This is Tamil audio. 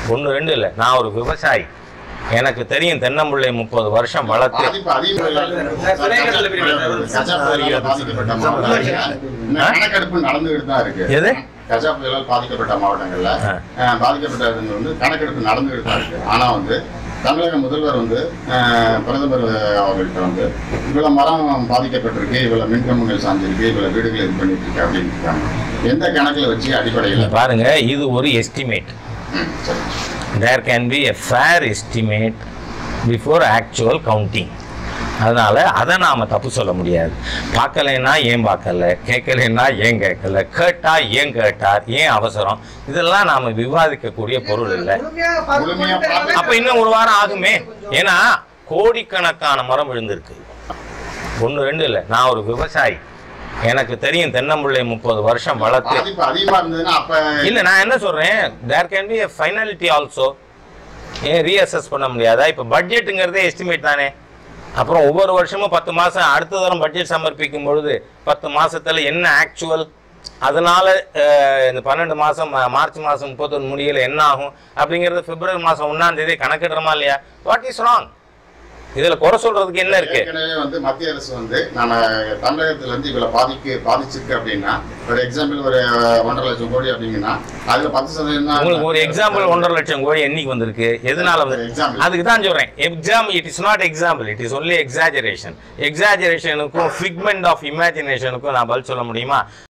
ஒன்று ரெண்டு இல்லை நான் ஒரு விவசாயி எனக்கு தெரியும் தென்னம்பிள்ளை முப்பது வருஷம் வளர்த்து பாதிப்பு அதிகமாக கஜா புயலால் பாதிக்கப்பட்ட மாவட்டங்கள்ல இன்னும் கணக்கெடுப்பு நடந்துகிட்டு தான் இருக்கு எது? கஜா புயலால் பாதிக்கப்பட்ட மாவட்டங்கள்ல ஆ. அஹ், பாதிக்கப்பட்டது வந்து கணக்கெடுப்பு நடந்துகிட்டு தான் இருக்கு ஆனா வந்து தமிழக முதல்வர் வந்து அஹ், பிரதமர் அவர்கள்ட்ட வந்து இவ்வளவு மரம் பாதிக்கப்பட்டிருக்கு இவ்வளவு மின்கம்பங்கள் சாஞ்சிருக்கு இவ்வளவு வீடுகள் இது பண்ணிட்டு இருக்கு அப்படின்னு இருக்காங்க எந்த கணக்குல வச்சு அடிப்படையில் இங்க பாருங்க இது ஒரு எஸ்டிமேட் ம், சரி there can be a fair estimate before actual counting அதனால அதை நாம தப்பு சொல்ல முடியாது பார்க்கலைன்னா ஏன் பார்க்கல கேட்கலைன்னா ஏன் கேட்கல கேட்டா ஏன் கேட்டார் ஏன் அவசரம் இதெல்லாம் நாம விவாதிக்கக்கூடிய பொருள் இல்லை முழுமையா பார்த்து- அப்ப இன்னும் ஒரு வாரம் ஆகுமே ஏன்னா கோடிக்கணக்கான மரம் விழுந்திருக்கு ஒன்று ரெண்டு இல்லை நான் ஒரு விவசாயி எனக்கு தெரியும் தென்னம்பிள்ளை முப்பது வருஷம் வளர்த்து பாதிப்பு அதிகமா இருந்ததுன்னா அப்ப இல்ல நான் என்ன சொல்றேன் there can be a finality also ஏன் ரீஅசஸ் பண்ண முடியாதா இப்போ பட்ஜெட்டுங்கிறதே எஸ்டிமேட் தானே அப்புறம் ஒவ்வொரு வருஷமும் பத்து மாசம் அடுத்த தரம் பட்ஜெட் சமர்ப்பிக்கும் பொழுது பத்து மாசத்துல என்ன ஆக்சுவல் அதனால அஹ், இந்த பன்னெண்டு மாசம் மா- மார்ச் மாசம் முப்பத்தொன்று முடியல என்ன ஆகும் அப்படிங்கிறது பிப்ரவரி மாசம் ஒன்னாம் தேதி கணக்கிடுறோமா இல்லையா வாட் இஸ் ராங் இதுல குறை சொல்றதுக்கு என்ன இருக்கு ஏற்கனவே வந்து மத்திய அரசு வந்து நம்ம தமிழகத்துல இருந்து இவ்வளவு பாதிக்கு பாதிச்சிருக்கு அப்படின்னா ஒரு எக்ஸாம்பிள் ஒரு ஒன்றரை லட்சம் கோடி அப்படிங்கன்னா அதுல பத்து சதவீதம் தான் உங்களுக்கு ஒரு எக்ஸாம்பிள் ஒன்றரை லட்சம் கோடி என்னைக்கு வந்திருக்கு எதனால வந்து Example. அதுக்கு தான் சொல்றேன் exam it is not example it is only exaggeration எக்ஸாஜரேஷனுக்கும் ஃபிக்மெண்ட் ஆஃப் இமேஜினேஷனுக்கும் நான் பதில் சொல்ல முடியுமா